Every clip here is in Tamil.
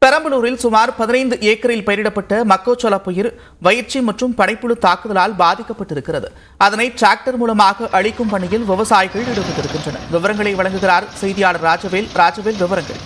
பெரம்பலூரில் சுமார் பதினைந்து ஏக்கரில் பயிரிடப்பட்ட மக்கோச்சோள பயிர் வயிற்சி மற்றும் படைப்புழு தாக்குதலால் பாதிக்கப்பட்டிருக்கிறது அதனை டிராக்டர் மூலமாக அழிக்கும் பணியில் விவசாயிகள் ஈடுபட்டிருக்கின்றனர் விவரங்களை வழங்குகிறார் செய்தியாளர் ராஜவேல் ராஜவேல் விவரங்கள்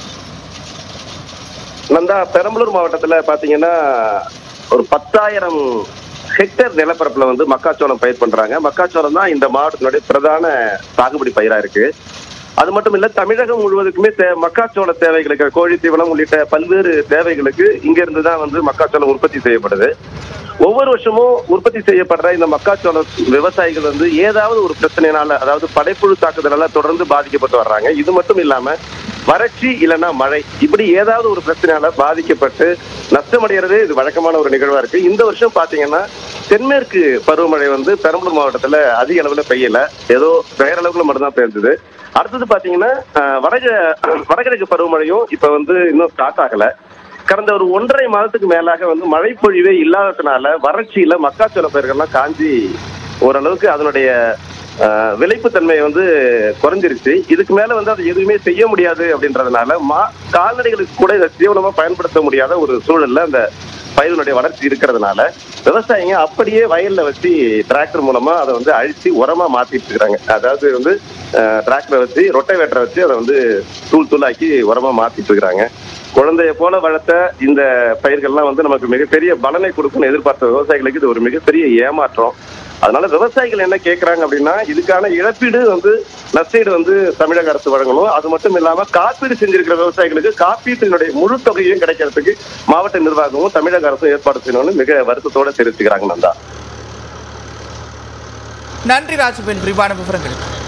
நந்தா பெரம்பலூர் மாவட்டத்துல பாத்தீங்கன்னா ஒரு பத்தாயிரம் ஹெக்டேர் நிலப்பரப்புல வந்து மக்காச்சோளம் பயிர் பண்றாங்க மக்காச்சோளம் தான் இந்த மாவட்டத்தினுடைய பிரதான சாகுபடி பயிரா இருக்கு அது மட்டும் இல்ல தமிழகம் முழுவதுக்குமே தே மக்காச்சோள தேவைகளுக்கு கோழி தீவனம் உள்ளிட்ட பல்வேறு தேவைகளுக்கு இங்க இருந்து தான் வந்து மக்காச்சோளம் உற்பத்தி செய்யப்படுது ஒவ்வொரு வருஷமும் உற்பத்தி செய்யப்படுற இந்த மக்காச்சோள விவசாயிகள் வந்து ஏதாவது ஒரு பிரச்சனைனால அதாவது படைப்புழு தாக்குதலால தொடர்ந்து பாதிக்கப்பட்டு வர்றாங்க இது மட்டும் இல்லாம வறட்சி இல்லைன்னா மழை இப்படி ஏதாவது ஒரு பிரச்சனையால பாதிக்கப்பட்டு நஷ்டமடைகிறது இது வழக்கமான ஒரு நிகழ்வா இருக்கு இந்த வருஷம் பாத்தீங்கன்னா தென்மேற்கு பருவமழை வந்து பெரம்பலூர் மாவட்டத்துல அதிக அளவுல பெய்யல ஏதோ பெயரளவுல மட்டும்தான் பெய்ஞ்சது அடுத்தது பாத்தீங்கன்னா அஹ், வடக வடகிழக்கு பருவமழையும் இப்ப வந்து இன்னும் ஸ்டார்ட் ஆகல கடந்த ஒரு ஒன்றரை மாதத்துக்கு மேலாக வந்து மழைப்பொழிவே இல்லாததுனால வறட்சியில மக்காச்சோள பயிர்கள்லாம் காஞ்சி ஓரளவுக்கு அதனுடைய அஹ், விளைப்புத்தன்மை வந்து குறைஞ்சிருச்சு இதுக்கு மேல வந்து அதை எதுவுமே செய்ய முடியாது அப்படின்றதுனால மா கால்நடைகளுக்கு கூட இதை தீவனமா பயன்படுத்த முடியாத ஒரு சூழல்ல அந்த பயிர்களுடைய வளர்ச்சி இருக்கிறதுனால விவசாயிங்க அப்படியே வயல்ல வச்சு டிராக்டர் மூலமா அதை வந்து அழிச்சு உரமா மாத்திட்டு இருக்காங்க அதாவது வந்து டிராக்டரை வச்சு ரொட்டை வெட்டரை வச்சு அதை வந்து தூள் தூளாக்கி உரமா மாத்திட்டு இருக்கிறாங்க குழந்தைய போல வளர்த்த இந்த பயிர்கள்லாம் வந்து நமக்கு மிகப்பெரிய பலனை கொடுக்கும்னு எதிர்பார்த்த விவசாயிகளுக்கு இது ஒரு மிகப்பெரிய ஏமாற்றம் அதனால விவசாயிகள் என்ன கேட்கறாங்க அப்படின்னா இதுக்கான இழப்பீடு வந்து நஷ்டீடு வந்து தமிழக அரசு வழங்கணும் அது மட்டும் இல்லாம காப்பீடு செஞ்சிருக்கிற விவசாயிகளுக்கு காப்பீட்டினுடைய முழு தொகையும் கிடைக்கிறதுக்கு மாவட்ட நிர்வாகமும் தமிழக அரசும் ஏற்பாடு செய்யணும்னு மிக வருத்தத்தோட தெரிவிச்சுக்கிறாங்க நந்தா நன்றி ராஜவேல் விரிவான விவரங்களுக்கு